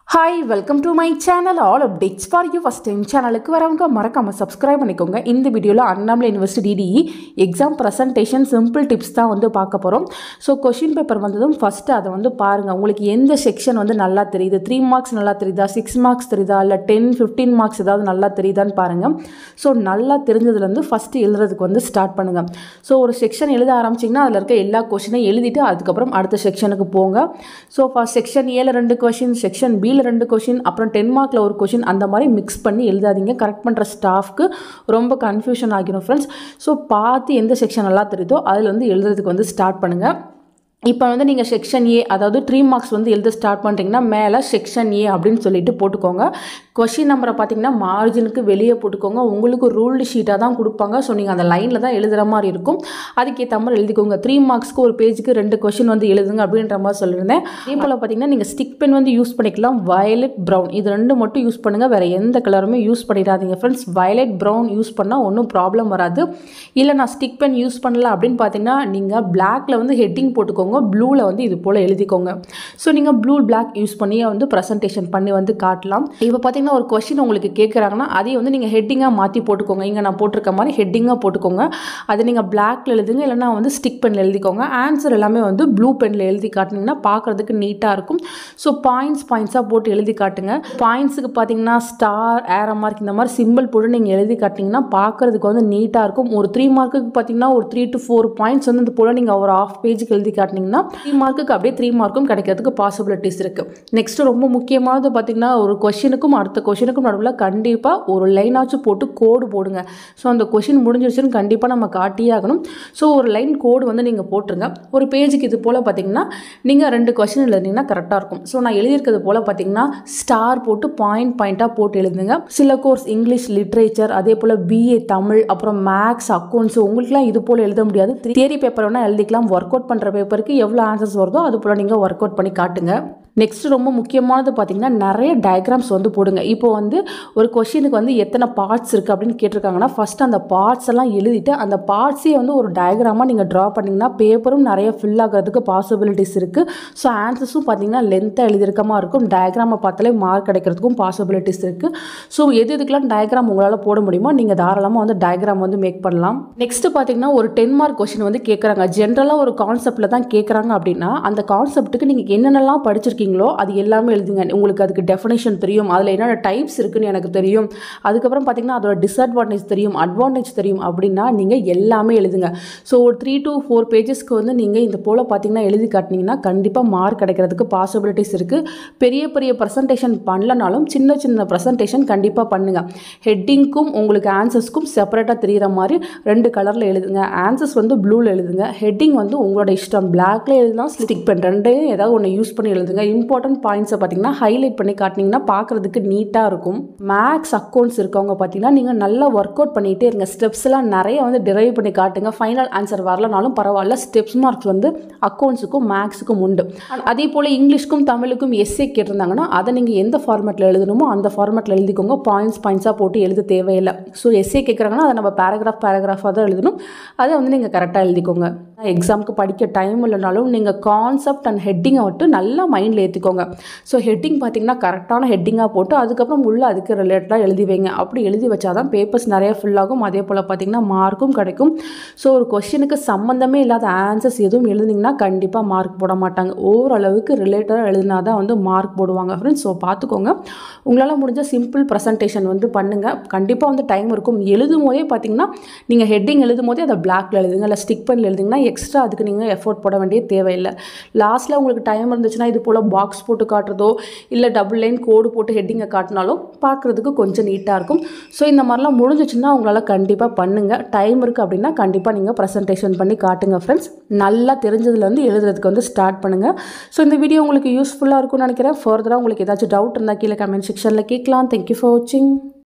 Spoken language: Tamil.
hi welcome to my channel all updates for you first time சேனலுக்கு வரவங்க மறக்காமல் சப்ஸ்கிரைப் பண்ணிக்கோங்க இந்த வீடியோவில் Annamalai university TDE exam presentation simple tips தான் வந்து பார்க்க போகிறோம் ஸோ கொஷின் பேப்பர் வந்ததும் ஃபஸ்ட்டு அதை வந்து பாருங்கள் உங்களுக்கு எந்த செக்ஷன் வந்து நல்லா தெரியுது த்ரீ மார்க்ஸ் நல்லா தெரியுதா சிக்ஸ் மார்க்ஸ் தெரியுதா இல்லை டென் ஃபிஃப்டீன் மார்க்ஸ் ஏதாவது நல்லா தெரியுதான்னு பாருங்கள் ஸோ நல்லா தெரிஞ்சதுலேருந்து ஃபஸ்ட்டு எழுதுறதுக்கு வந்து ஸ்டார்ட் பண்ணுங்கள் ஸோ ஒரு செக்ஷன் எழுத ஆரம்பிச்சிங்கன்னா அதில் இருக்க எல்லா கொஷினையும் எழுதிட்டு அதுக்கப்புறம் அடுத்த செக்ஷனுக்கு போங்க ஸோ ஃபஸ்ட் செக்ஷன் ஏல ரெண்டு கொஷின் செக்ஷன் பியில் ரெண்டு கொஷின் அப்புறம் டென் மார்க்கில் ஒரு கொஷின் அந்த மாதிரி மிக்ஸ் பண்ணி எழுதாதீங்க கரெக்ட் பண்ணுற ஸ்டாஃப்க்கு ரொம்ப கன்ஃபியூஷன் ஆகிரும் ஃப்ரெண்ட்ஸ் ஸோ பார்த்து எந்த செக்ஷன் நல்லா தெரியுதோ அதில் வந்து எழுதுறதுக்கு வந்து ஸ்டார்ட் பண்ணுங்கள் இப்போ வந்து நீங்கள் செக்ஷன் ஏ அதாவது த்ரீ மார்க்ஸ் வந்து எழுத ஸ்டார்ட் பண்ணுறீங்கன்னா மேலே செக்ஷன் ஏ அப்படின்னு சொல்லிட்டு போட்டுக்கோங்க கொஷின் நம்பரை பார்த்தீங்கன்னா மார்ஜினுக்கு வெளியே போட்டுக்கோங்க உங்களுக்கு ரூல்டு ஷீட்டாக தான் கொடுப்பாங்க ஸோ நீங்கள் அந்த லைனில் தான் எழுதுகிற மாதிரி இருக்கும் அதுக்கேற்ற மாதிரி எழுதிக்கோங்க த்ரீ மார்க்ஸ்க்கு ஒரு பேஜுக்கு ரெண்டு கொஷின் வந்து எழுதுங்க அப்படின்ற மாதிரி சொல்லியிருந்தேன் அதே போல் பார்த்தீங்கன்னா நீங்கள் ஸ்டிக் பென் வந்து யூஸ் பண்ணிக்கலாம் வயலட் ப்ரௌன் இது ரெண்டு மட்டும் யூஸ் பண்ணுங்கள் வேறு எந்த கலருமே யூஸ் பண்ணிடாதீங்க ஃப்ரெண்ட்ஸ் வயலட் ப்ரௌன் யூஸ் பண்ணால் ஒன்றும் ப்ராப்ளம் வராது இல்லை நான் ஸ்டிக் பென் யூஸ் பண்ணல அப்படின்னு பார்த்தீங்கன்னா நீங்கள் பிளாக்ல வந்து ஹெட்டிங் போட்டுக்கோங்க ப்ளூவில் வந்து இது போல் எழுதிக்கோங்க ஸோ நீங்கள் ப்ளூ பிளாக் யூஸ் பண்ணி வந்து ப்ரெசன்டேஷன் பண்ணி வந்து காட்டலாம் இப்போ பார்த்தீங்கன்னா ஒரு கொஷின் உங்களுக்கு கேட்குறாங்கன்னா அதையும் வந்து நீங்கள் ஹெட்டிங்காக மாற்றி போட்டுக்கோங்க இங்கே நான் போட்டிருக்க மாதிரி ஹெட்டிங்காக போட்டுக்கோங்க அதை நீங்கள் பிளாக்ல எழுதுங்க இல்லைனா வந்து ஸ்டிக் பெனில் எழுதிக்கோங்க ஆன்சர் எல்லாமே வந்து ப்ளூ பெனில் எழுதி காட்டினீங்கன்னா பார்க்குறதுக்கு நீட்டாக இருக்கும் ஸோ பாயிண்ட்ஸ் பாயிண்ட்ஸாக போட்டு எழுதி காட்டுங்க பாயிண்ட்ஸுக்கு பார்த்தீங்கன்னா ஸ்டார் ஏரோ மார்க் இந்த மாதிரி சிம்பிள் போட்டு நீங்கள் எழுதி காட்டினீங்கன்னா பார்க்குறதுக்கு வந்து நீட்டாக இருக்கும் ஒரு த்ரீ மார்க்குக்கு பார்த்தீங்கன்னா ஒரு த்ரீ டு ஃபோர் பாயிண்ட்ஸ் வந்து இது போல் நீங்கள் ஒரு ஆஃப் பேஜுக்கு எழுதி காட்டினீங்கன்னா த்ரீ மார்க்குக்கு அப்படியே த்ரீ மார்க்கும் கிடைக்கிறதுக்கு பாசிபிலிட்டிஸ் இருக்குது நெக்ஸ்ட் ரொம்ப முக்கியமானது பார்த்தீங்கன்னா ஒரு கொஷினுக்கும் அடுத்த கொஷினுக்கும் நடுவில் கண்டிப்பாக ஒரு லைனாச்சும் போட்டு கோடு போடுங்க ஸோ அந்த கொஷின் முடிஞ்சிருச்சுன்னு கண்டிப்பாக நம்ம காட்டியே ஆகணும் ஸோ ஒரு லைன் கோடு வந்து நீங்கள் போட்டுருங்க ஒரு பேஜுக்கு இது போல் பார்த்தீங்கன்னா நீங்கள் ரெண்டு கொஷின் எழுதினீங்கன்னா கரெக்டாக இருக்கும் ஸோ நான் எழுதியிருக்கிறது போல் பார்த்தீங்கன்னா ஸ்டார் போட்டு பாயிண்ட் பாயிண்ட்டாக போட்டு எழுதுங்க சில கோர்ஸ் இங்கிலீஷ் லிட்ரேச்சர் அதே போல் பிஏ தமிழ் அப்புறம் மேக்ஸ் அக்கௌண்ட்ஸ் உங்களுக்குலாம் இது போல் எழுத முடியாது தியரி பேப்பர் வேணால் எழுதிக்கலாம் ஒர்க் அவுட் பண்ணுற பேப்பருக்கு எவ்வளோ ஆன்சர்ஸ் வருதோ அது போல் நீங்கள் ஒர்க் அவுட் பண்ணி காட்டுங்க நெக்ஸ்ட் ரொம்ப முக்கியமானது பார்த்தீங்கன்னா நிறைய டயக்ராம்ஸ் வந்து போடுங்க இப்போ வந்து ஒரு கொஷினுக்கு வந்து எத்தனை பார்ட்ஸ் இருக்குது அப்படின்னு கேட்டிருக்காங்கன்னா ஃபஸ்ட் அந்த பார்ட்ஸ் எல்லாம் எழுதிட்டு அந்த பார்ட்ஸே வந்து ஒரு டயக்ராமாக நீங்கள் ட்ரா பண்ணிங்கன்னா பேப்பரும் நிறைய ஃபில் ஆகிறதுக்கு பாசிபிலிட்டிஸ் இருக்குது ஸோ ஆன்சர்ஸும் பார்த்தீங்கன்னா லென்த்தாக எழுதியிருக்க மாதிரி இருக்கும் டயக்ராமை பார்த்தாலே மார்க் கிடைக்கிறதுக்கும் பாசிபிலிட்டிஸ் இருக்குது ஸோ எது எதுக்கெல்லாம் டயக்ராம் உங்களால் போட முடியுமோ நீங்கள் தாராளமாக வந்து டயக்ராம் வந்து மேக் பண்ணலாம் நெக்ஸ்ட் பார்த்தீங்கன்னா ஒரு டென் மார்க் கொஷின் வந்து கேட்குறாங்க ஜென்ரலாக ஒரு கான்செப்டில் தான் கேட்குறாங்க அப்படின்னா அந்த கான்செப்ட்டுக்கு நீங்கள் என்னென்னலாம் படிச்சிருக்கீங்க இருக்கீங்களோ அது எல்லாமே எழுதுங்க உங்களுக்கு அதுக்கு டெஃபினேஷன் தெரியும் அதில் என்னென்ன டைப்ஸ் இருக்குன்னு எனக்கு தெரியும் அதுக்கப்புறம் பார்த்தீங்கன்னா அதோட டிஸ்அட்வான்டேஜ் தெரியும் அட்வான்டேஜ் தெரியும் அப்படின்னா நீங்கள் எல்லாமே எழுதுங்க ஸோ ஒரு த்ரீ டு ஃபோர் பேஜஸ்க்கு வந்து நீங்கள் இந்த போல் பார்த்தீங்கன்னா எழுதி காட்டினீங்கன்னா கண்டிப்பாக மார்க் கிடைக்கிறதுக்கு பாசிபிலிட்டிஸ் இருக்குது பெரிய பெரிய ப்ரெசன்டேஷன் பண்ணலனாலும் சின்ன சின்ன ப்ரெசன்டேஷன் கண்டிப்பாக பண்ணுங்கள் ஹெட்டிங்க்கும் உங்களுக்கு ஆன்சர்ஸ்க்கும் செப்பரேட்டாக தெரிகிற மாதிரி ரெண்டு கலரில் எழுதுங்க ஆன்சர்ஸ் வந்து ப்ளூவில் எழுதுங்க ஹெட்டிங் வந்து உங்களோட இஷ்டம் பிளாக்ல எழுதுனா ஸ்டிக் பென் ரெண்டையும் ஏதாவது ஒன்று யூஸ் பண்ணி எழுதுங்க இம்பார்ட்டன்ட் பாயிண்ட்ஸை பார்த்தீங்கன்னா ஹைலைட் பண்ணி காட்டினீங்கன்னா பார்க்குறதுக்கு நீட்டாக இருக்கும் மேக்ஸ் அக்கௌண்ட்ஸ் இருக்கவங்க பார்த்தீங்கன்னா நீங்கள் நல்லா ஒர்க் அவுட் பண்ணிகிட்டே இருங்க ஸ்டெப்ஸ்லாம் நிறைய வந்து டிரைவ் பண்ணி காட்டுங்க ஃபைனல் ஆன்சர் வரலனாலும் பரவாயில்ல ஸ்டெப்ஸ் மார்க்ஸ் வந்து அக்கௌண்ட்ஸுக்கும் மேக்ஸுக்கும் உண்டு அதே போல் இங்கிலீஷ்க்கும் தமிழுக்கும் எஸ்ஏ கேட்டிருந்தாங்கன்னா அதை நீங்கள் எந்த ஃபார்மேட்டில் எழுதணுமோ அந்த ஃபார்மேட்டில் எழுதிக்கோங்க பாயிண்ட்ஸ் பாயிண்ட்ஸாக போட்டு எழுத தேவையில்லை ஸோ எஸ்ஏ கேட்குறாங்கன்னா அதை நம்ம பேராகிராஃப் பேராகிராஃபாக தான் எழுதணும் அதை வந்து நீங்கள் கரெக்டாக எழுதிக்கோங்க எக்ஸாமுக்கு படிக்க டைம் இல்லைனாலும் நீங்கள் கான்செப்ட் அண்ட் ஹெட்டிங்கை மட்டும் நல்லா மைண்டில் ஏற்றிக்கோங்க ஸோ ஹெட்டிங் பார்த்தீங்கன்னா கரெக்டான ஹெட்டிங்காக போட்டு அதுக்கப்புறம் உள்ளே அதுக்கு ரிலேட்டடாக எழுதி வைங்க அப்படி எழுதி வச்சா தான் பேப்பர்ஸ் நிறைய ஃபில் ஆகும் அதே போல் பார்த்தீங்கன்னா மார்க்கும் கிடைக்கும் ஸோ ஒரு கொஷினுக்கு சம்மந்தமே இல்லாத ஆன்சர்ஸ் எதுவும் எழுதுனீங்கன்னா கண்டிப்பாக மார்க் போட மாட்டாங்க ஓரளவுக்கு ரிலேட்டடாக எழுதினா தான் வந்து மார்க் போடுவாங்க ஃப்ரெண்ட்ஸ் ஸோ பார்த்துக்கோங்க உங்களால் முடிஞ்ச சிம்பிள் ப்ரெசன்டேஷன் வந்து பண்ணுங்கள் கண்டிப்பாக வந்து டைம் இருக்கும் எழுதும் போதே பார்த்தீங்கன்னா நீங்கள் ஹெட்டிங் எழுதும் போதே அதை பிளாக்ல எழுதுங்க இல்லை ஸ்டிக் பண்ணி எழுதுங்கன்னா எக்ஸ்ட்ரா அதுக்கு நீங்கள் எஃபோர்ட் போட வேண்டிய தேவையில்லை லாஸ்ட்டில் உங்களுக்கு டைம் இருந்துச்சுன்னா இது போல் பாக்ஸ் போட்டு காட்டுறதோ இல்லை டபுள் லைன் கோடு போட்டு ஹெட்டிங்கை காட்டினாலும் பார்க்குறதுக்கு கொஞ்சம் நீட்டாக இருக்கும் ஸோ இந்த மாதிரிலாம் முடிஞ்சிச்சுன்னா உங்களால் கண்டிப்பாக பண்ணுங்கள் டைம் இருக்குது அப்படின்னா கண்டிப்பாக நீங்கள் ப்ரெசன்டேஷன் பண்ணி காட்டுங்க ஃப்ரெண்ட்ஸ் நல்லா தெரிஞ்சதுலேருந்து எழுதுறதுக்கு வந்து ஸ்டார்ட் பண்ணுங்கள் ஸோ இந்த வீடியோ உங்களுக்கு யூஸ்ஃபுல்லாக இருக்கும்னு நினைக்கிறேன் ஃபர்தராக உங்களுக்கு ஏதாச்சும் டவுட் இருந்தால் கீழே கமெண்ட் செக்ஷனில் கேட்கலாம் தேங்க்யூ ஃபார் வாட்சிங்